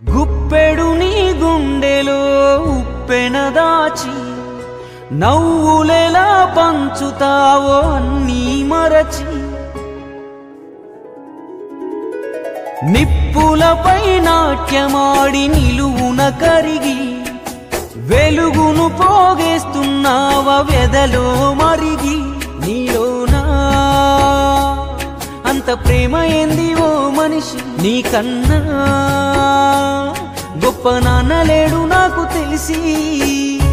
గుప్పెడు నీ గుండెలో ఉప్పెన దాచి నవ్వులెలా పంచుతావో అన్నీ మరచి నిప్పులపై నాట్యమాడి నిలువున కరిగి వెలుగును పోగేస్తున్నావ వెదలో మరిగి నీలోనా అంత ప్రేమ ఏంది ఓ మనిషి నీకన్నా గొప్ప నాన్న లేడు నాకు తెలిసి